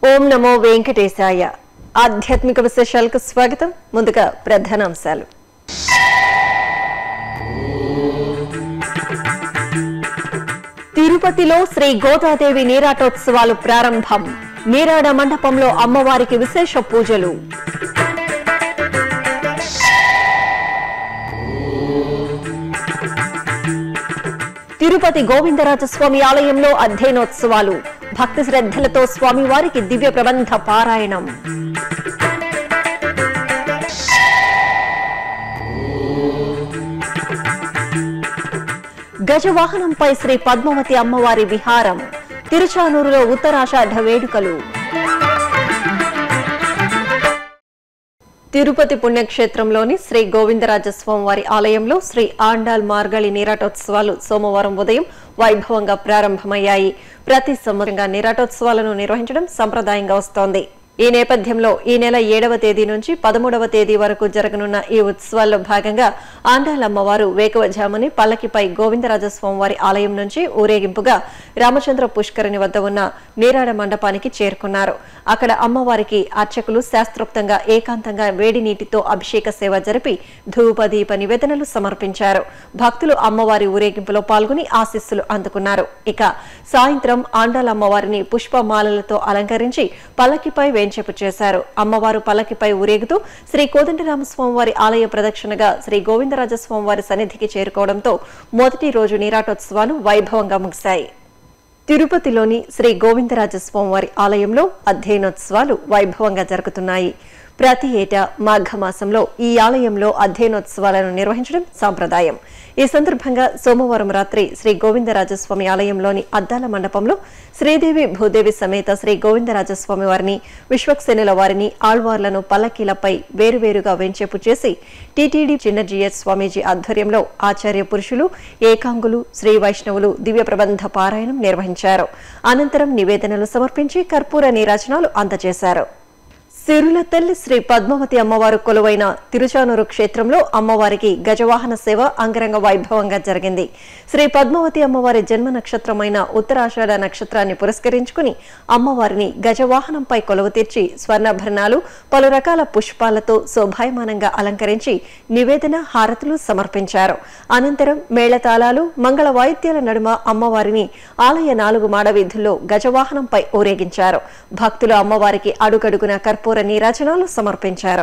ఓం నమో వెంకటేశాయ ఆధ్యాత్మిక విశేషాలకు స్వాగతం ముందుగా ప్రధానాంశాలు తిరుపతిలో శ్రీ గోదాదేవి నీరాటోత్సవాలు ప్రారంభం నీరాడ మండపంలో అమ్మవారికి విశేష పూజలు తిరుపతి గోవిందరాజస్వామి ఆలయంలో అధ్యయనోత్సవాలు భక్తి శ్రద్ధలతో స్వామివారికి దివ్య ప్రబంధ పారాయణం గజవాహనంపై శ్రీ పద్మావతి అమ్మవారి విహారం తిరుచానూరులో ఉత్తరాషాఢ వేడుకలు తిరుపతి పుణ్యక్షేత్రంలోని శ్రీ గోవిందరాజస్వామి వారి ఆలయంలో శ్రీ ఆండాల్ మార్గళి నీరాటోత్సవాలు సోమవారం ఉదయం వైభవంగా ప్రారంభమయ్యాయి ప్రతి సంవత్సరంగా నీరాటోత్సవాలను నిర్వహించడం సంప్రదాయంగా వస్తోంది ఈ నేపథ్యంలో ఈ నెల ఏడవ తేదీ నుంచి పదమూడవ తేదీ వరకు జరగనున్న ఈ ఉత్సవాల్లో భాగంగా ఆండాలమ్మవారు వేకువజాముని పల్లకిపై గోవిందరాజస్వామి వారి ఆలయం నుంచి ఊరేగింపుగా రామచంద్ర పుష్కరిణి వద్ద ఉన్న నీరాడ మండపానికి చేరుకున్నారు అక్కడ అమ్మవారికి అర్చకులు శాస్త్రోక్తంగా ఏకాంతంగా వేడి నీటితో అభిషేక సేవ జరిపి ధూపదీప నివేదనలు సమర్పించారు భక్తులు అమ్మవారి ఊరేగింపులో పాల్గొని ఆశీస్సులు అందుకున్నారు ఇక సాయంత్రం ఆండాల అమ్మవారిని పుష్పమాలలతో అలంకరించి పల్లకిపై వేంచేపు చేశారు అమ్మవారు పల్లకిపై ఊరేగుతూ శ్రీ కోదండరామస్వామి వారి ఆలయ ప్రదక్షిణగా శ్రీ గోవిందరాజస్వామి వారి సన్నిధికి చేరుకోవడంతో మొదటి రోజు నీరాటోత్సవాలు వైభవంగా ముగిశాయి తిరుపతిలోని శ్రీ గోవిందరాజస్వామి వారి ఆలయంలో అధ్యయనోత్సవాలు వైభవంగా జరుగుతున్నాయి ప్రతి ఏటా మాఘ మాసంలో ఈ ఆలయంలో అధ్యయనోత్సవాలను నిర్వహించడం సాంప్రదాయం ఈ సందర్భంగా సోమవారం రాత్రి శ్రీ గోవిందరాజస్వామి ఆలయంలోని అద్దాల మండపంలో శ్రీదేవి భూదేవి సమేత శ్రీ గోవిందరాజస్వామి వారిని విశ్వక్సేనుల వారిని ఆళ్వార్లను పల్లకీలపై వేరువేరుగా వెంచేపు చేసి టీటీడీ చిన్నజీఎస్ స్వామీజీ ఆధ్వర్యంలో ఆచార్య పురుషులు ఏకాంగులు శ్రీ వైష్ణవులు దివ్య ప్రబంధ పారాయణం నిర్వహించారు అనంతరం నివేదనలు సమర్పించి కర్పూర నీరాజనాలు అందజేశారు సిరుల తల్లి శ్రీ పద్మావతి అమ్మవారు కొలువైన తిరుచానూరు క్షేత్రంలో అమ్మవారికి గజవాహన సేవ అంగరంగ వైభవంగా జరిగింది శ్రీ పద్మావతి అమ్మవారి జన్మ నక్షత్రమైన ఉత్తరాషాఢ నక్షత్రాన్ని పురస్కరించుకుని అమ్మవారిని గజవాహనంపై కొలువు తీర్చి స్వర్ణాభరణాలు పలు రకాల పుష్పాలతో శోభాయమానంగా అలంకరించి నివేదన హారతులు సమర్పించారు అనంతరం మేళతాళాలు మంగళ వాయిద్యాల నడుమ అమ్మవారిని ఆలయ నాలుగు మాడ వీధుల్లో గజవాహనంపై ఊరేగించారు భక్తులు అమ్మవారికి అడుగడుగున కర్పూర నీరాజనాలు సమర్పించారు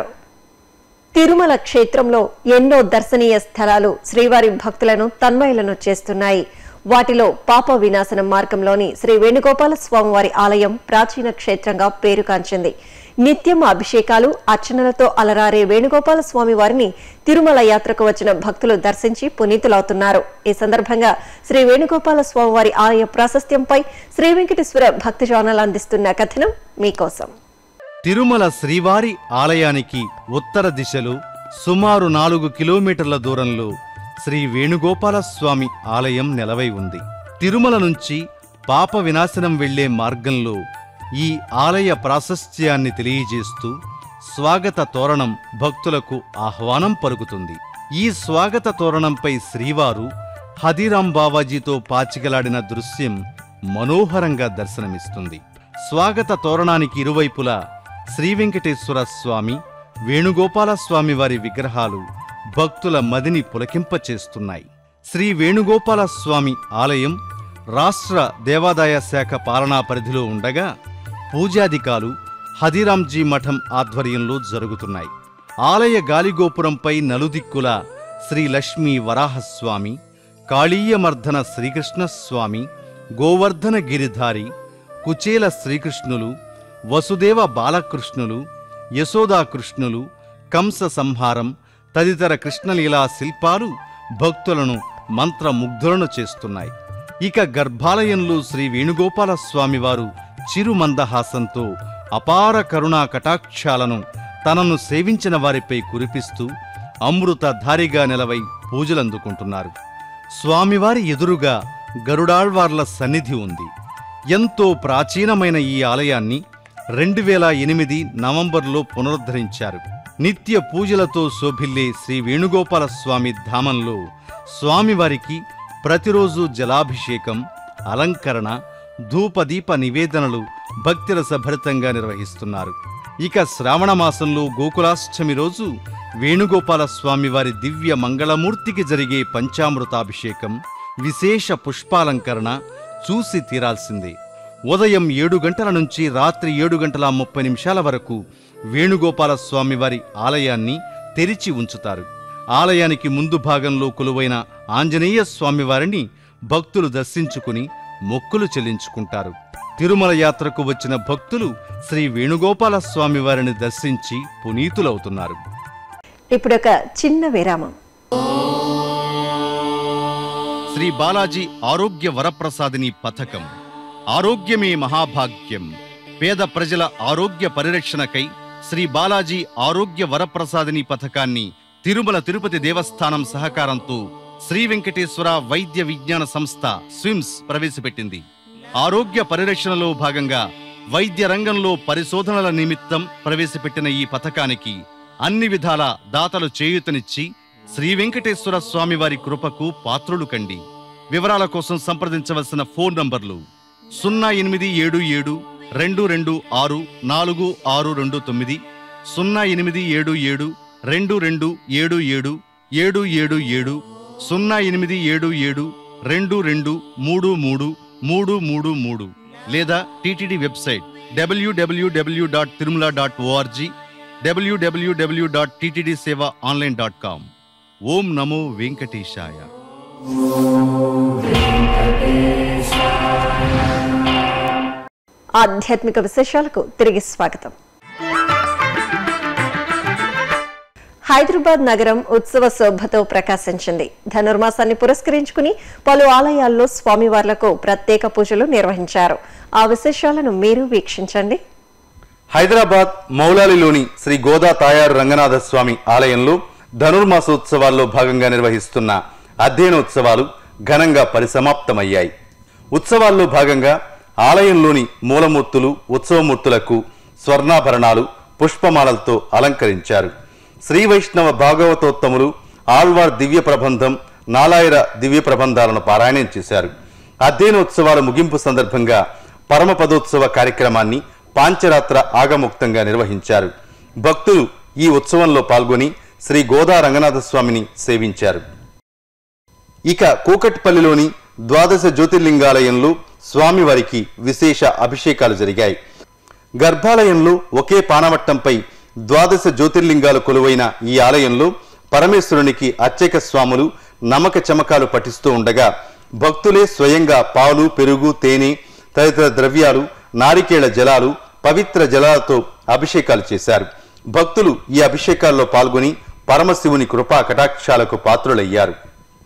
తిరుమల క్షేత్రంలో ఎన్నో దర్శనీయ స్థలాలు శ్రీవారి భక్తులను తన్మయులను చేస్తున్నాయి వాటిలో పాప వినాశనం మార్గంలోని శ్రీ వేణుగోపాల స్వామివారి ఆలయం ప్రాచీన క్షేత్రంగా పేరుకాంచింది నిత్యం అభిషేకాలు అర్చనలతో అలరారే వేణుగోపాల స్వామి వారిని తిరుమల యాత్రకు వచ్చిన భక్తులు దర్శించి పునీతులవుతున్నారు ఈ సందర్భంగా శ్రీ వేణుగోపాల స్వామివారి ఆలయ ప్రాశస్త్యంపై శ్రీ వెంకటేశ్వర భక్తి ఛానల్ అందిస్తున్న కథనం మీకోసం తిరుమల శ్రీవారి ఆలయానికి ఉత్తర దిశలో సుమారు నాలుగు కిలోమీటర్ల దూరంలో శ్రీ వేణుగోపాల స్వామి ఆలయం నెలవై ఉంది తిరుమల నుంచి పాప వినాశనం వెళ్లే మార్గంలో ఈ ఆలయ ప్రాశస్త్యాన్ని తెలియజేస్తూ స్వాగత తోరణం భక్తులకు ఆహ్వానం పలుకుతుంది ఈ స్వాగత తోరణంపై శ్రీవారు హదిరాం బావాజీతో పాచికలాడిన దృశ్యం మనోహరంగా దర్శనమిస్తుంది స్వాగత తోరణానికి ఇరువైపులా శ్రీ వెంకటేశ్వర స్వామి వేణుగోపాల స్వామి వారి విగ్రహాలు భక్తుల మదిని పులకింపచేస్తున్నాయి శ్రీ వేణుగోపాల స్వామి ఆలయం రాష్ట్ర దేవాదాయ శాఖ పాలనా పరిధిలో ఉండగా పూజాధికాలు హదిరాంజీ మఠం ఆధ్వర్యంలో జరుగుతున్నాయి ఆలయ గాలిగోపురంపై నలుదిక్కుల శ్రీ లక్ష్మీ వరాహస్వామి కాళీయమర్ధన శ్రీకృష్ణస్వామి గోవర్ధన గిరిధారి కుచేల శ్రీకృష్ణులు వసుదేవ బాలకృష్ణులు యశోదాకృష్ణులు కంస సంహారం తదితర కృష్ణలీలా శిల్పాలు భక్తులను మంత్రముగ్ధులను చేస్తున్నాయి ఇక గర్భాలయంలో శ్రీ వేణుగోపాల స్వామివారు చిరుమందహాసంతో అపార కరుణా కటాక్షాలను తనను సేవించిన వారిపై కురిపిస్తూ అమృతధారిగా నిలవై పూజలందుకుంటున్నారు స్వామివారి ఎదురుగా గరుడాళ్వార్ల సన్నిధి ఉంది ఎంతో ప్రాచీనమైన ఈ ఆలయాన్ని రెండు వేల ఎనిమిది నవంబర్లో పునరుద్ధరించారు నిత్య పూజలతో శోభిల్లే శ్రీ వేణుగోపాల స్వామి ధామంలో స్వామివారికి ప్రతిరోజు జలాభిషేకం అలంకరణ ధూపదీప నివేదనలు భక్తిరస భరితంగా నిర్వహిస్తున్నారు ఇక శ్రావణ మాసంలో గోకులాష్టమి రోజు వేణుగోపాల స్వామి వారి దివ్య మంగళమూర్తికి జరిగే పంచామృతాభిషేకం విశేష పుష్పాలంకరణ చూసి తీరాల్సిందే ఉదయం ఏడు గంటల నుంచి రాత్రి ఏడు గంటల ముప్పై నిమిషాల వరకు వేణుగోపాల స్వామి వారి ఆలయాన్ని తెరిచి ఉంచుతారు ఆలయానికి ముందు భాగంలో కొలువైన ఆంజనేయ స్వామివారిని భక్తులు దర్శించుకుని మొక్కులు చెల్లించుకుంటారు తిరుమల యాత్రకు వచ్చిన భక్తులు శ్రీ వేణుగోపాల స్వామివారిని దర్శించి పునీతులవుతున్నారు ఇప్పుడొక చిన్న విరామం శ్రీ బాలాజీ ఆరోగ్య వరప్రసాదిని పథకం ఆరోగ్యమే మహాభాగ్యం పేద ప్రజల ఆరోగ్య పరిరక్షణకై శ్రీ బాలాజీ ఆరోగ్య వరప్రసాదిని పథకాన్ని తిరుమల తిరుపతి దేవస్థానం సహకారంతో శ్రీ వెంకటేశ్వర వైద్య విజ్ఞాన సంస్థ స్విమ్స్ ప్రవేశపెట్టింది ఆరోగ్య పరిరక్షణలో భాగంగా వైద్య రంగంలో పరిశోధనల నిమిత్తం ప్రవేశపెట్టిన ఈ పథకానికి అన్ని విధాల దాతలు చేయూతనిచ్చి శ్రీ వెంకటేశ్వర స్వామి వారి కృపకు పాత్రులు కండి వివరాల కోసం సంప్రదించవలసిన ఫోన్ నంబర్లు సున్నా ఎనిమిది ఏడు ఏడు రెండు రెండు ఆరు నాలుగు ఆరు రెండు తొమ్మిది సున్నా ఎనిమిది ఏడు ఏడు రెండు రెండు ఏడు ఏడు ఏడు ఏడు ఏడు సున్నా ఎనిమిది ఏడు ఏడు రెండు రెండు మూడు మూడు మూడు మూడు మూడు లేదా TTD website W W W dot Tirumala dot O R G W W W dot TTD seva online dot com ఓం నమో వెంకటేశాయ ఆధ్యాత్మిక విశేషాలకు తిరిగి స్వాగతం హైదరాబాద్ నగరం ఉత్సవ శోభతో ప్రకాశించింది ధనుర్మాసాన్ని పురస్కరించుకుని పలు ఆలయాల్లో స్వామివార్లకు ప్రత్యేక పూజలు నిర్వహించారు ఆ విశేషాలను మీరు వీక్షించండి హైదరాబాద్ మౌలాలిలోని శ్రీ గోదా తాయారు రంగనాథ స్వామి ఆలయంలో ధనుర్మాసోత్సవాల్లో భాగంగా నిర్వహిస్తున్న అధ్యయనోత్సవాలు ఘనంగా పరిసమాప్తమయ్యాయి ఉత్సవాల్లో భాగంగా ఆలయంలోని మూలమూర్తులు ఉత్సవమూర్తులకు స్వర్ణాభరణాలు పుష్పమాలలతో అలంకరించారు శ్రీ వైష్ణవ భాగవతోత్తములు ఆళ్వార్ దివ్య ప్రబంధం నాలాయిర దివ్య ప్రబంధాలను పారాయణం చేశారు అధ్యయనోత్సవాల ముగింపు సందర్భంగా పరమపదోత్సవ కార్యక్రమాన్ని పాంచరాత్ర ఆగముక్తంగా నిర్వహించారు భక్తులు ఈ ఉత్సవంలో పాల్గొని శ్రీ గోదా రంగనాథ స్వామిని సేవించారు ఇక కూకట్పల్లిలోని ద్వాదశ జ్యోతిర్లింగాలయంలో స్వామివారికి విశేష అభిషేకాలు జరిగాయి గర్భాలయంలో ఒకే పానవట్టంపై ద్వాదశ జ్యోతిర్లింగాలు కొలువైన ఈ ఆలయంలో పరమేశ్వరునికి అర్చక స్వాములు నమక చమకాలు పఠిస్తూ ఉండగా భక్తులే స్వయంగా పాలు పెరుగు తేనె తదితర ద్రవ్యాలు నారికేళ జలాలు పవిత్ర జలాలతో అభిషేకాలు చేశారు భక్తులు ఈ అభిషేకాల్లో పాల్గొని పరమశివుని కృపా కటాక్షాలకు పాత్రులయ్యారు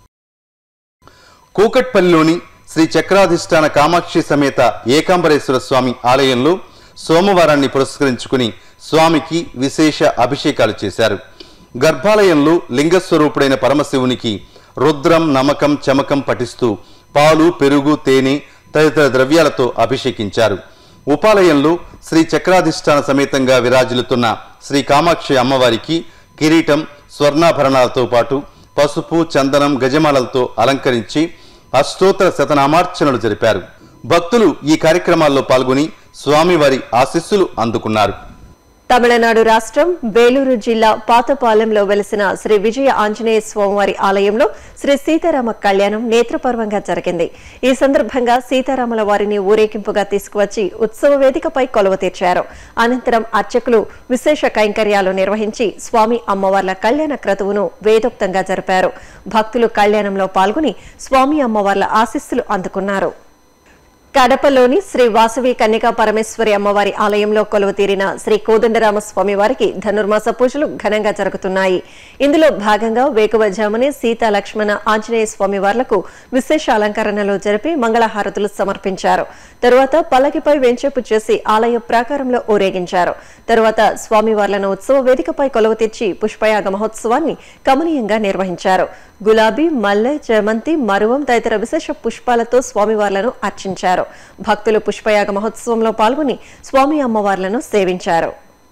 కూకట్పల్లిలోని శ్రీ చక్రాధిష్టాన కామాక్షి సమేత ఏకాంబరేశ్వర స్వామి ఆలయంలో సోమవారాన్ని పురస్కరించుకుని స్వామికి విశేష అభిషేకాలు చేశారు గర్భాలయంలో లింగస్వరూపుడైన పరమశివునికి రుద్రం నమకం చమకం పఠిస్తూ పాలు పెరుగు తేనె తదితర ద్రవ్యాలతో అభిషేకించారు ఉపాలయంలో శ్రీ చక్రాధిష్టాన సమేతంగా విరాజిల్లుతున్న శ్రీ కామాక్షి అమ్మవారికి కిరీటం స్వర్ణాభరణాలతో పాటు పసుపు చందనం గజమాలలతో అలంకరించి అష్టోత్తర శతనామార్చనలు జరిపారు భక్తులు ఈ కార్యక్రమాల్లో పాల్గొని స్వామివారి ఆశీస్సులు అందుకున్నారు తమిళనాడు రాష్ట్రం వేలూరు జిల్లా పాతపాలెంలో వెలిసిన శ్రీ విజయ ఆంజనేయ స్వామివారి ఆలయంలో శ్రీ సీతారామ కళ్యాణం నేత్రపర్వంగా జరిగింది ఈ సందర్భంగా సీతారాముల వారిని ఊరేగింపుగా తీసుకువచ్చి ఉత్సవ వేదికపై కొలువ తీర్చారు అనంతరం అర్చకులు విశేష కైంకర్యాలు నిర్వహించి స్వామి అమ్మవార్ల కళ్యాణ క్రతువును వేదోక్తంగా జరిపారు భక్తులు కళ్యాణంలో పాల్గొని స్వామి అమ్మవార్ల ఆశీస్సులు అందుకున్నారు కడపలోని శ్రీ వాసవి కన్యకా పరమేశ్వరి అమ్మవారి ఆలయంలో కొలువు తీరిన శ్రీ కోదండరామ స్వామి వారికి ధనుర్మాస పూజలు ఘనంగా జరుగుతున్నాయి ఇందులో భాగంగా వేకువజామునే సీతా లక్ష్మణ ఆంజనేయ స్వామి వార్లకు విశేష అలంకరణలు జరిపి మంగళహారతులు సమర్పించారు తరువాత పల్లకిపై వెంచేపు చేసి ఆలయ ప్రాకారంలో ఊరేగించారు తరువాత స్వామివార్లను ఉత్సవ వేదికపై కొలువు తెచ్చి పుష్పయాగ మహోత్సవాన్ని కమనీయంగా నిర్వహించారు గులాబీ మల్లె జమంతి మరువం తదితర విశేష పుష్పాలతో స్వామివార్లను అర్చించారు భక్తులు పుష్పయాగ మహోత్సవంలో పాల్గొని స్వామి అమ్మవార్లను సేవించారు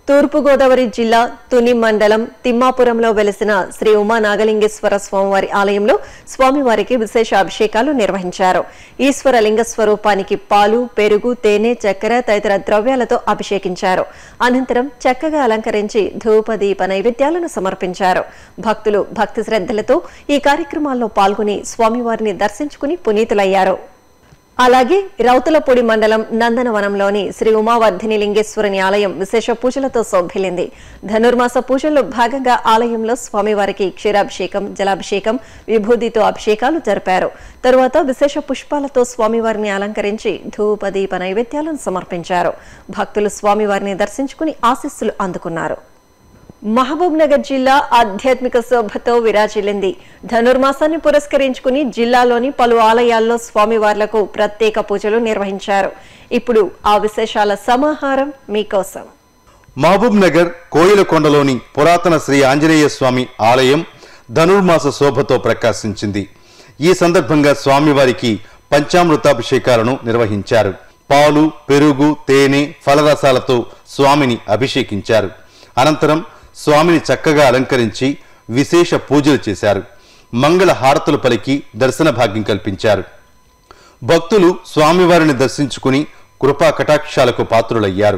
తూర్పుగోదావరి జిల్లా తుని మండలం తిమ్మాపురంలో వెలిసిన శ్రీ ఉమా నాగలింగేశ్వర స్వామివారి ఆలయంలో స్వామివారికి విశేష అభిషేకాలు నిర్వహించారు ఈశ్వర లింగ స్వరూపానికి పాలు పెరుగు తేనె చక్కెర తదితర ద్రవ్యాలతో అభిషేకించారు అనంతరం చక్కగా అలంకరించి ధూప దీప నైవేద్యాలను సమర్పించారు భక్తులు భక్తి శ్రద్ధలతో ఈ కార్యక్రమాల్లో పాల్గొని స్వామివారిని దర్శించుకుని పునీతులయ్యారు అలాగే రౌతులపూడి మండలం నందనవనంలోని శ్రీ ఉమావర్ధిని లింగేశ్వరుని ఆలయం విశేష పూజలతో శోభిల్లింది ధనుర్మాస పూజల్లో భాగంగా ఆలయంలో స్వామివారికి క్షీరాభిషేకం జలాభిషేకం విభూతితో అభిషేకాలు జరిపారు తరువాత విశేష పుష్పాలతో స్వామివారిని అలంకరించి ధూప దీప నైవేద్యాలను సమర్పించారు భక్తులు స్వామివారిని దర్శించుకుని ఆశీస్సులు అందుకున్నారు మహబూబ్ నగర్ జిల్లా ఆధ్యాత్మిక శోభతో విరాజిల్లింది ధనుర్మాసాన్ని పురస్కరించుకుని జిల్లాలోని పలు ఆలయాల్లో స్వామివార్లకు ప్రత్యేక పూజలు నిర్వహించారు ఇప్పుడు ఆ విశేషాల సమాహారం మీకోసం మహబూబ్ నగర్ కోయిలకొండలోని పురాతన శ్రీ ఆంజనేయ స్వామి ఆలయం ధనుర్మాస శోభతో ప్రకాశించింది ఈ సందర్భంగా స్వామివారికి పంచామృతాభిషేకాలను నిర్వహించారు పాలు పెరుగు తేనె ఫలరసాలతో స్వామిని అభిషేకించారు అనంతరం స్వామిని చక్కగా అలంకరించి విశేష పూజలు చేశారు మంగళ హారతులు పలికి దర్శన భాగ్యం కల్పించారు భక్తులు స్వామివారిని దర్శించుకుని కృపా కటాక్షాలకు పాత్రులయ్యారు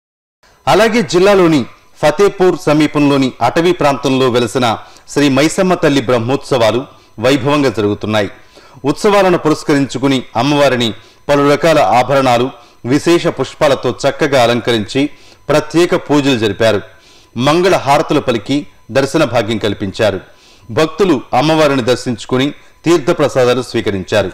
అలాగే జిల్లాలోని ఫతేపూర్ సమీపంలోని అటవీ ప్రాంతంలో వెలసిన శ్రీ మైసమ్మ తల్లి బ్రహ్మోత్సవాలు వైభవంగా జరుగుతున్నాయి ఉత్సవాలను పురస్కరించుకుని అమ్మవారిని పలు రకాల ఆభరణాలు విశేష పుష్పాలతో చక్కగా అలంకరించి ప్రత్యేక పూజలు జరిపారు మంగళ హారతులు పలికి దర్శన భాగ్యం కల్పించారు భక్తులు అమ్మవారిని దర్శించుకుని తీర్థప్రసాదాలు స్వీకరించారు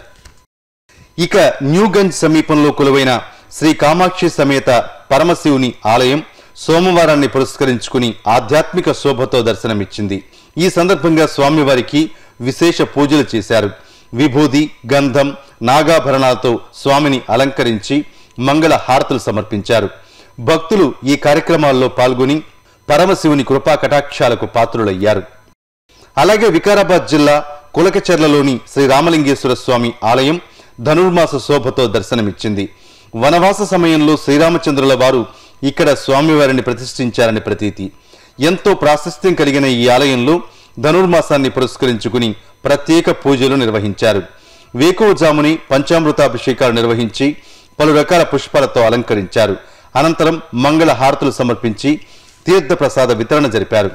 ఇక న్యూగంజ్ సమీపంలో కొలువైన శ్రీ కామాక్షి సమేత పరమశివుని ఆలయం సోమవారాన్ని పురస్కరించుకుని ఆధ్యాత్మిక శోభతో దర్శనమిచ్చింది ఈ సందర్భంగా స్వామివారికి విశేష పూజలు చేశారు విభూది గంధం నాగాభరణాలతో స్వామిని అలంకరించి మంగళ హారతులు సమర్పించారు భక్తులు ఈ కార్యక్రమాల్లో పాల్గొని పరమశివుని కృపా కటాక్షాలకు పాత్రులయ్యారు అలాగే వికారాబాద్ జిల్లా కులకచెర్లలోని శ్రీ రామలింగేశ్వర స్వామి ఆలయం ధనుర్మాస శోభతో దర్శనమిచ్చింది వనవాస సమయంలో శ్రీరామచంద్రుల వారు ఇక్కడ స్వామివారిని ప్రతిష్ఠించారని ప్రతీతి ఎంతో ప్రాశస్త్యం కలిగిన ఈ ఆలయంలో ధనుర్మాసాన్ని పురస్కరించుకుని ప్రత్యేక పూజలు నిర్వహించారు వేకువజాముని పంచామృతాభిషేకాలు నిర్వహించి పలు రకాల పుష్పాలతో అలంకరించారు అనంతరం మంగళ హారతులు సమర్పించి తీర్థ ప్రసాద వితరణ జరిపారు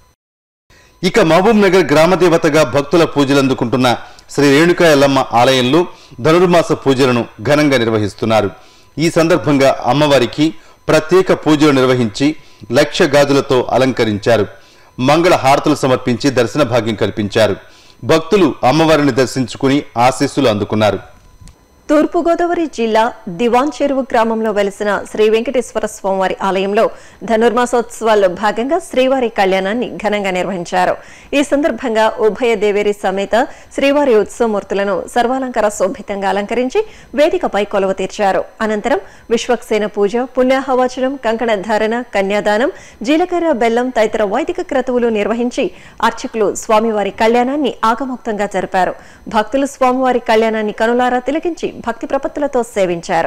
ఇక మహబూబ్ నగర్ గ్రామదేవతగా భక్తుల పూజలు అందుకుంటున్న శ్రీ రేణుకా ఎల్లమ్మ ఆలయంలో ధనుర్మాస పూజలను ఘనంగా నిర్వహిస్తున్నారు ఈ సందర్భంగా అమ్మవారికి ప్రత్యేక పూజలు నిర్వహించి లక్ష గాజులతో అలంకరించారు మంగళ హారతులు సమర్పించి దర్శన భాగ్యం కల్పించారు భక్తులు అమ్మవారిని దర్శించుకుని ఆశీస్సులు అందుకున్నారు తూర్పుగోదావరి జిల్లా దివాన్ చెరువు గ్రామంలో వెలిసిన శ్రీ వెంకటేశ్వర స్వామివారి ఆలయంలో ధనుర్మాసోత్సవాల్లో భాగంగా శ్రీవారి కళ్యాణాన్ని ఘనంగా నిర్వహించారు ఈ సందర్భంగా ఉభయ దేవేరి సమేత శ్రీవారి ఉత్సవమూర్తులను సర్వాలంకార శోభితంగా అలంకరించి వేదికపై కొలువ తీర్చారు అనంతరం విశ్వక్సేన పూజ పుణ్యాహవచనం కంకణ ధారణ కన్యాదానం జీలకర్ర బెల్లం తదితర వైదిక క్రతువులు నిర్వహించి అర్చకులు స్వామివారి కళ్యాణాన్ని ఆగమోక్తంగా జరిపారు భక్తులు స్వామివారి కళ్యాణాన్ని కనులారా తిలకించి భక్తి ప్రపత్తులతో సేవించారు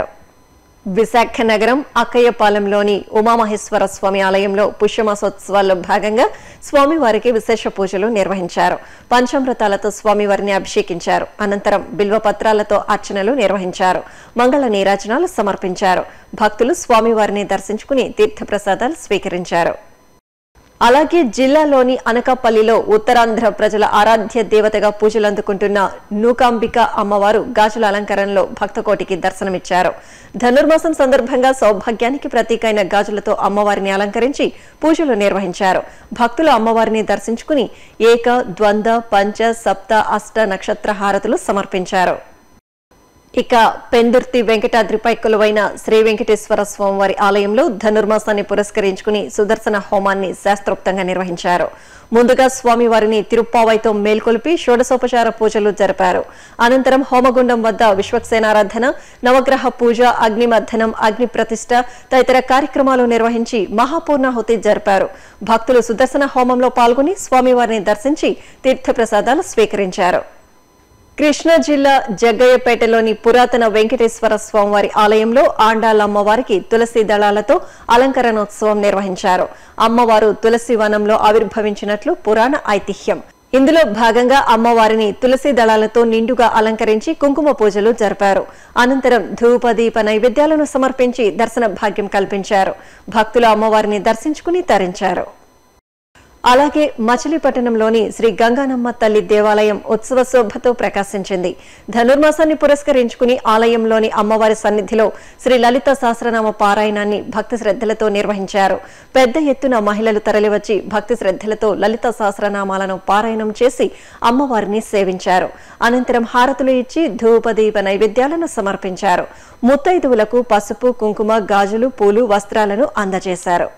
విశాఖ నగరం అక్కయ్యపాలెంలోని ఉమామహేశ్వర స్వామి ఆలయంలో పుష్యమాసోత్సవాల్లో భాగంగా స్వామివారికి విశేష పూజలు నిర్వహించారు పంచామృతాలతో స్వామివారిని అభిషేకించారు అనంతరం బిల్వపత్రాలతో అర్చనలు నిర్వహించారు మంగళ నీరాజనాలు సమర్పించారు భక్తులు స్వామివారిని దర్శించుకుని తీర్థప్రసాదాలు స్వీకరించారు అలాగే జిల్లాలోని అనకాపల్లిలో ఉత్తరాంధ్ర ప్రజల ఆరాధ్య దేవతగా పూజలు అందుకుంటున్న నూకాంబిక అమ్మవారు గాజుల అలంకరణలో భక్తకోటికి దర్శనమిచ్చారు ధనుర్మాసం సందర్భంగా సౌభాగ్యానికి ప్రతీకైన గాజులతో అమ్మవారిని అలంకరించి పూజలు నిర్వహించారు భక్తులు అమ్మవారిని దర్శించుకుని ఏక ద్వంద్వ పంచ సప్త అష్ట నక్షత్ర హారతులు సమర్పించారు ఇక పెందుర్తి వెంకటాద్రిపై కొలువైన శ్రీ వెంకటేశ్వర స్వామివారి ఆలయంలో ధనుర్మాసాన్ని పురస్కరించుకుని సుదర్శన హోమాన్ని శాస్త్రోక్తంగా నిర్వహించారు ముందుగా స్వామివారిని తిరుప్పావైతో మేల్కొలిపి షోడశోపచార పూజలు జరిపారు అనంతరం హోమగుండం వద్ద విశ్వక్సేనారాధన నవగ్రహ పూజ అగ్నిమర్ధనం అగ్ని ప్రతిష్ట తదితర కార్యక్రమాలు నిర్వహించి మహాపూర్ణాహుతి జరిపారు భక్తులు సుదర్శన హోమంలో పాల్గొని స్వామివారిని దర్శించి తీర్థప్రసాదాలు స్వీకరించారు కృష్ణా జిల్లా జగ్గయ్యపేటలోని పురాతన వెంకటేశ్వర స్వామివారి ఆలయంలో ఆండాల అమ్మవారికి తులసి దళాలతో అలంకరణోత్సవం నిర్వహించారు అమ్మవారు తులసి వనంలో ఆవిర్భవించినట్లు పురాణ ఐతిహ్యం ఇందులో భాగంగా అమ్మవారిని తులసి దళాలతో నిండుగా అలంకరించి కుంకుమ పూజలు జరిపారు అనంతరం ధూప దీప నైవేద్యాలను సమర్పించి దర్శన భాగ్యం కల్పించారు భక్తులు అమ్మవారిని దర్శించుకుని తరించారు అలాగే మచిలీపట్నంలోని శ్రీ గంగానమ్మ తల్లి దేవాలయం ఉత్సవ శోభతో ప్రకాశించింది ధనుర్మాసాన్ని పురస్కరించుకుని ఆలయంలోని అమ్మవారి సన్నిధిలో శ్రీ లలిత సహస్రనామ పారాయణాన్ని భక్తి శ్రద్ధలతో నిర్వహించారు పెద్ద ఎత్తున మహిళలు తరలివచ్చి భక్తి శ్రద్ధలతో లలిత సహస్రనామాలను పారాయణం చేసి అమ్మవారిని సేవించారు అనంతరం హారతులు ఇచ్చి ధూపదీప నైవేద్యాలను సమర్పించారు ముత్తైదువులకు పసుపు కుంకుమ గాజులు పూలు వస్త్రాలను అందజేశారు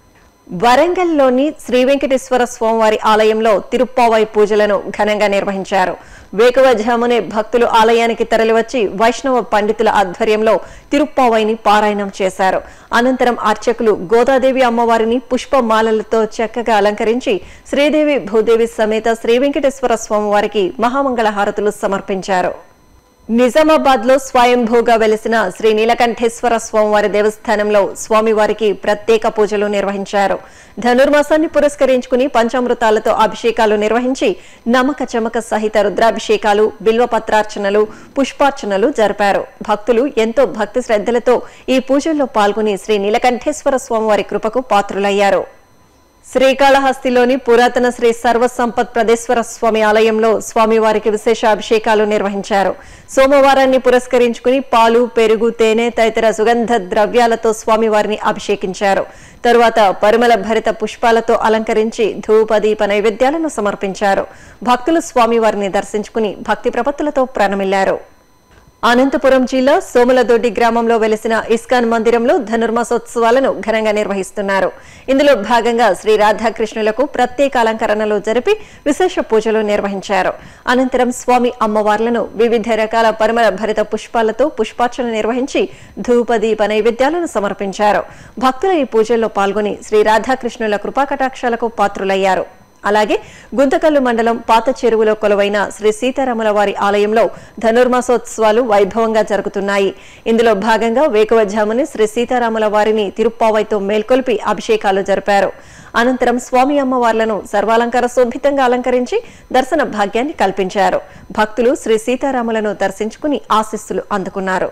వరంగల్లోని శ్రీ వెంకటేశ్వర స్వామివారి ఆలయంలో తిరుప్పావై పూజలను ఘనంగా నిర్వహించారు వేకువజామునే భక్తులు ఆలయానికి తరలివచ్చి వైష్ణవ పండితుల ఆధ్వర్యంలో తిరుప్పావైని పారాయణం చేశారు అనంతరం అర్చకులు గోదాదేవి అమ్మవారిని పుష్పమాలలతో చక్కగా అలంకరించి శ్రీదేవి భూదేవి సమేత శ్రీ వెంకటేశ్వర స్వామివారికి మహామంగళ హారతులు సమర్పించారు నిజామాబాద్ లో స్వయంభూగా వెలిసిన శ్రీ నీలకంఠేశ్వర స్వామివారి దేవస్థానంలో స్వామివారికి ప్రత్యేక పూజలు నిర్వహించారు ధనుర్మాసాన్ని పురస్కరించుకుని పంచామృతాలతో అభిషేకాలు నిర్వహించి నమ్మక చమక సహిత రుద్రాభిషేకాలు బిల్వపత్రార్చనలు పుష్పార్చనలు జరిపారు భక్తులు ఎంతో భక్తి శ్రద్ధలతో ఈ పూజల్లో పాల్గొని శ్రీ నీలకంఠేశ్వర స్వామివారి కృపకు పాత్రులయ్యారు శ్రీకాళహస్తిలోని పురాతన శ్రీ సర్వసంపత్ ప్రదేశ్వర స్వామి ఆలయంలో స్వామివారికి విశేష అభిషేకాలు నిర్వహించారు సోమవారాన్ని పురస్కరించుకుని పాలు పెరుగు తేనె తదితర సుగంధ ద్రవ్యాలతో స్వామివారిని అభిషేకించారు తరువాత పరిమళ భరిత పుష్పాలతో అలంకరించి ధూపదీప నైవేద్యాలను సమర్పించారు భక్తులు స్వామివారిని దర్శించుకుని భక్తి ప్రపత్తులతో ప్రణమిల్లారు అనంతపురం జిల్లా సోములదొడ్డి గ్రామంలో వెలిసిన ఇస్కాన్ మందిరంలో ధనుర్మాసోత్సవాలను ఘనంగా నిర్వహిస్తున్నారు ఇందులో భాగంగా శ్రీ రాధాకృష్ణులకు ప్రత్యేక అలంకరణలు జరిపి విశేష పూజలు నిర్వహించారు అనంతరం స్వామి అమ్మవార్లను వివిధ రకాల పరిమళ భరిత పుష్పాలతో పుష్పార్చన నిర్వహించి ధూపదీప నైవేద్యాలను సమర్పించారు భక్తులు ఈ పూజల్లో పాల్గొని శ్రీ రాధాకృష్ణుల కృపాకటాక్షాలకు పాత్రులయ్యారు అలాగే గుంతకల్లు మండలం పాత చెరువులో కొలువైన శ్రీ సీతారాముల వారి ఆలయంలో ధనుర్మాసోత్సవాలు వైభవంగా జరుగుతున్నాయి ఇందులో భాగంగా వేకువజాముని శ్రీ సీతారాముల వారిని తిరుప్పావైతో మేల్కొల్పి అభిషేకాలు జరిపారు అనంతరం స్వామి అమ్మవార్లను సర్వాలంకార శోభితంగా అలంకరించి దర్శన భాగ్యాన్ని కల్పించారు భక్తులు శ్రీ సీతారాములను దర్శించుకుని ఆశీస్సులు అందుకున్నారు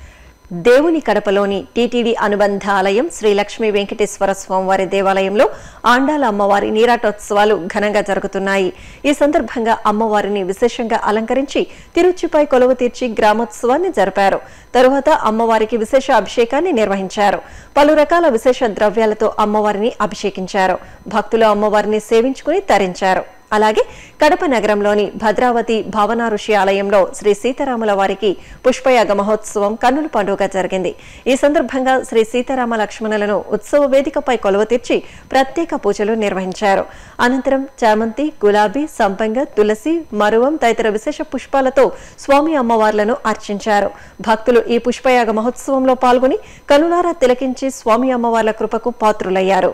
దేవుని కడపలోని టీటీడీ అనుబంధ ఆలయం శ్రీ లక్ష్మీ వెంకటేశ్వర స్వామివారి దేవాలయంలో ఆండాల అమ్మవారి నీరాటోత్సవాలు ఘనంగా జరుగుతున్నాయి ఈ సందర్భంగా అమ్మవారిని విశేషంగా అలంకరించి తిరుచిపై కొలువు తీర్చి గ్రామోత్సవాన్ని జరిపారు తరువాత అమ్మవారికి విశేష అభిషేకాన్ని నిర్వహించారు పలు రకాల విశేష ద్రవ్యాలతో అమ్మవారిని అభిషేకించారు భక్తులు అమ్మవారిని సేవించుకుని తరించారు అలాగే కడప నగరంలోని భద్రావతి భావనా ఋషి ఆలయంలో శ్రీ సీతారాముల వారికి పుష్పయాగ మహోత్సవం కన్నుల పండుగ జరిగింది ఈ సందర్భంగా శ్రీ సీతారామ లక్ష్మణులను ఉత్సవ వేదికపై కొలువ తీర్చి ప్రత్యేక పూజలు నిర్వహించారు అనంతరం చామంతి గులాబీ సంపంగ తులసి మరువం తదితర విశేష పుష్పాలతో స్వామి అమ్మవార్లను అర్చించారు భక్తులు ఈ పుష్పయాగ మహోత్సవంలో పాల్గొని కనులారా తిలకించి స్వామి అమ్మవార్ల కృపకు పాత్రులయ్యారు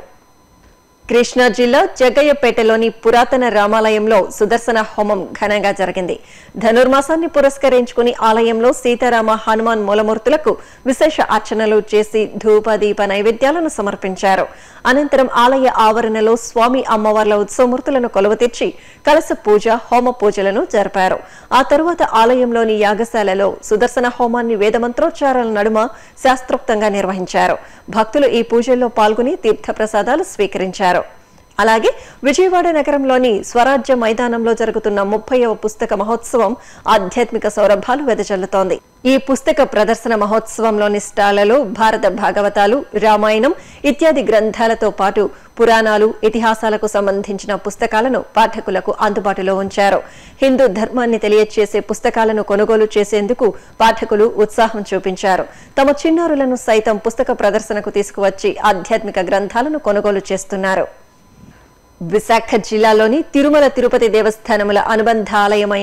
కృష్ణా జిల్లా జగ్గయ్యపేటలోని పురాతన రామాలయంలో సుదర్శన హోమం ఘనంగా జరిగింది ధనుర్మాసాన్ని పురస్కరించుకుని ఆలయంలో సీతారామ హనుమాన్ మూలమూర్తులకు విశేష అర్చనలు చేసి ధూప దీప నైవేద్యాలను సమర్పించారు అనంతరం ఆలయ ఆవరణలో స్వామి అమ్మవార్ల ఉత్సవమూర్తులను కొలువతీర్చి కలస పూజ హోమ పూజలను జరిపారు ఆ తరువాత ఆలయంలోని యాగశాలలో సుదర్శన హోమాన్ని వేదమంత్రోచ్చారాల నడుమ శాస్త్రోక్తంగా నిర్వహించారు భక్తులు ఈ పూజల్లో పాల్గొని తీర్థప్రసాదాలు స్వీకరించారు అలాగే విజయవాడ నగరంలోని స్వరాజ్య మైదానంలో జరుగుతున్న ముప్పైవ పుస్తక మహోత్సవం ఆధ్యాత్మిక సౌరభాలు వెదజల్లుతోంది ఈ పుస్తక ప్రదర్శన మహోత్సవంలోని స్టాళ్లలో భారత భాగవతాలు రామాయణం ఇత్యాది గ్రంథాలతో పాటు పురాణాలు ఇతిహాసాలకు సంబంధించిన పుస్తకాలను పాఠకులకు అందుబాటులో ఉంచారు హిందూ ధర్మాన్ని తెలియచేసే పుస్తకాలను కొనుగోలు చేసేందుకు పాఠకులు ఉత్సాహం చూపించారు తమ చిన్నారులను సైతం పుస్తక ప్రదర్శనకు తీసుకువచ్చి ఆధ్యాత్మిక గ్రంథాలను కొనుగోలు చేస్తున్నారు విశాఖ జిల్లాలోని తిరుమల తిరుపతి దేవస్థానముల అనుబంధ ఆలయమైన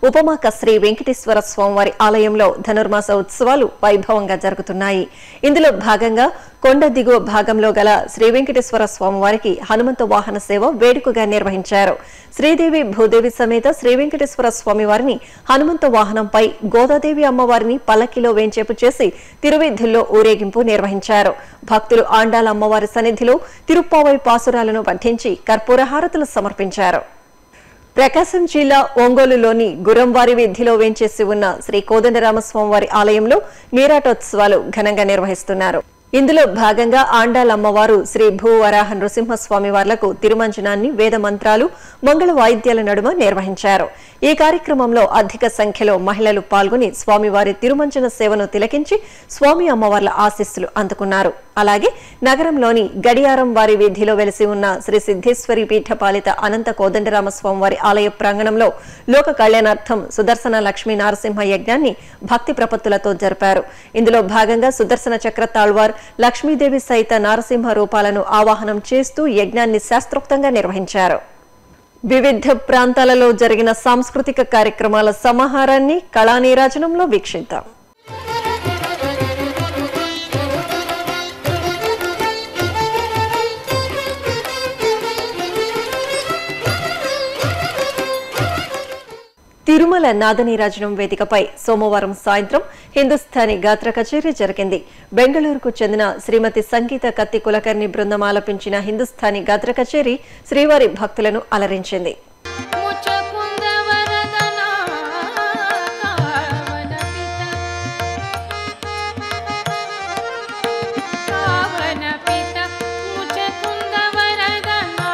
ఉపమాక శ్రీ వెంకటేశ్వర స్వామివారి ఆలయంలో ధనుర్మాస ఉత్సవాలు వైభవంగా జరుగుతున్నాయి ఇందులో భాగంగా కొండ దిగువ భాగంలో గల శ్రీ వెంకటేశ్వర స్వామివారికి హనుమంత వాహన సేవ వేడుకగా నిర్వహించారు శ్రీదేవి భూదేవి సమేత శ్రీ వెంకటేశ్వర స్వామివారిని హనుమంత వాహనంపై గోదాదేవి అమ్మవారిని పల్లకిలో వేంచేపు చేసి తిరువీధుల్లో ఊరేగింపు నిర్వహించారు భక్తులు ఆండాల అమ్మవారి సన్నిధిలో తిరుప్పావై పాసురాలను పఠించి కర్పూర హారతులు సమర్పించారు ప్రకాశం జిల్లా ఒంగోలులోని గురంవారి వీధిలో వేంచేసి ఉన్న శ్రీ కోదండరామస్వామివారి ఆలయంలో నీరాటోత్సవాలు ఘనంగా నిర్వహిస్తున్నారు ఇందులో భాగంగా ఆండాల్ అమ్మవారు శ్రీ భూవరాహ నృసింహస్వామి వార్లకు తిరుమంజనాన్ని వేద మంత్రాలు మంగళ వాయిద్యాల నడుమ నిర్వహించారు ఈ కార్యక్రమంలో అధిక సంఖ్యలో మహిళలు పాల్గొని స్వామివారి తిరుమంజన సేవను తిలకించి స్వామి అమ్మవార్ల ఆశీస్సులు అందుకున్నారు అలాగే నగరంలోని గడియారం వారి వీధిలో వెలిసి ఉన్న శ్రీ సిద్ధేశ్వరి పీఠపాలిత అనంత కోదండరామ స్వామివారి ఆలయ ప్రాంగణంలో లోక కళ్యాణార్థం సుదర్శన లక్ష్మీ నారసింహ యజ్ఞాన్ని భక్తి ప్రపత్తులతో జరిపారు ఇందులో భాగంగా సుదర్శన చక్ర తాళ్వార్ లక్ష్మీదేవి సహిత నారసింహ రూపాలను ఆవాహనం చేస్తూ యజ్ఞాన్ని శాస్త్రోక్తంగా నిర్వహించారు వివిధ ప్రాంతాలలో జరిగిన సాంస్కృతిక కార్యక్రమాల సమాహారాన్ని కళానీరాజనంలో వీక్షిద్దాం తిరుమల నాదనీరాజనం వేదికపై సోమవారం సాయంత్రం హిందుస్థానీ గాత్ర కచేరీ జరిగింది బెంగళూరుకు చెందిన శ్రీమతి సంగీత కత్తి కులకర్ణి బృందం ఆలపించిన హిందుస్థానీ గాత్ర కచేరీ శ్రీవారి భక్తులను అలరించింది ముచకుంద వరదనా కావన పిత కావన పిత ముచకుంద వరదనా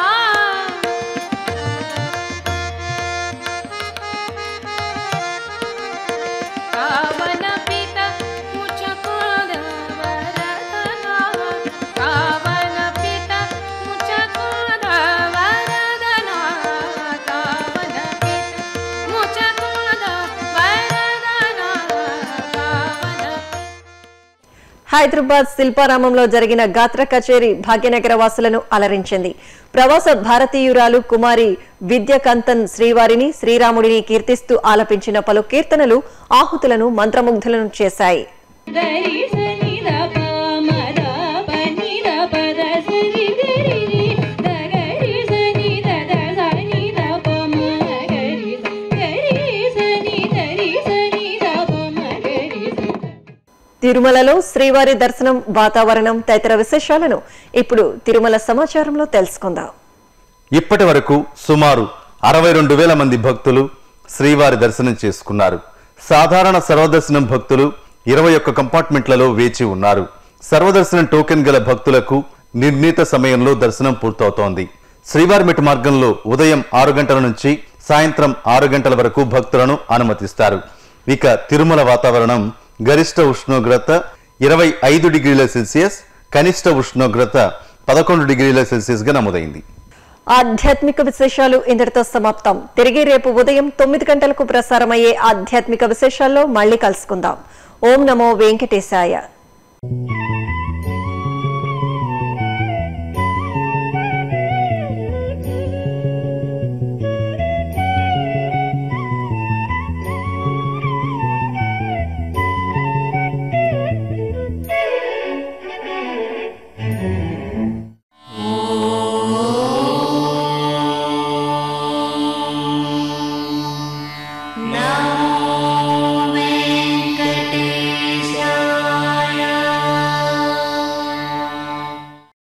కావన పిత ముచకుంద వరదనా కావన పిత ముచకుంద వరదనా కావన పిత ముచకుంద వరదనా కావన హైదరాబాద్ శిల్పారామంలో జరిగిన గాత్ర కచేరీ భాగ్యనగర వాసులను అలరించింది ప్రవాస భారతీయురాలు కుమారి విద్యకంతన్ శ్రీవారిని శ్రీరాముడిని కీర్తిస్తూ ఆలపించిన పలు కీర్తనలు ఆహుతులను మంత్రముగ్ధులను చేశాయి గరి సని ద ప మ ద ప ని ద ప ద సరి గరి రి ద గరి సని ద ద సని ద ప మ గరి స గరి సని దరి సని ద ప మ గరి స తిరుమలలో శ్రీవారి దర్శనం వాతావరణం తదితర విశేషాలను ఇప్పుడు తిరుమల సమాచారంలో తెలుసుకుందాం ఇప్పటి వరకు సుమారు అరవై రెండు వేల మంది భక్తులు శ్రీవారి దర్శనం చేసుకున్నారు సాధారణ సర్వదర్శనం భక్తులు ఇరవై ఒక్క కంపార్ట్మెంట్లలో వేచి ఉన్నారు సర్వదర్శనం టోకెన్ గల భక్తులకు నిర్ణీత సమయంలో దర్శనం పూర్తవుతోంది శ్రీవారిమెట్ మార్గంలో ఉదయం ఆరు గంటల నుంచి సాయంత్రం ఆరు గంటల వరకు భక్తులను అనుమతిస్తారు ఇక తిరుమల వాతావరణం గరిష్ట ఉష్ణోగ్రత ఇరవై ఐదు డిగ్రీల సెల్సియస్ కనిష్ట ఉష్ణోగ్రత పదకొండు డిగ్రీల సెల్సియస్ గా నమోదైంది ఆధ్యాత్మిక విశేషాలు ఇంతటితో సమాప్తం తిరిగి రేపు ఉదయం తొమ్మిది గంటలకు ప్రసారమయ్యే ఆధ్యాత్మిక విశేషాల్లో మళ్ళీ కలుసుకుందాం ఓం నమో వెంకటేశాయ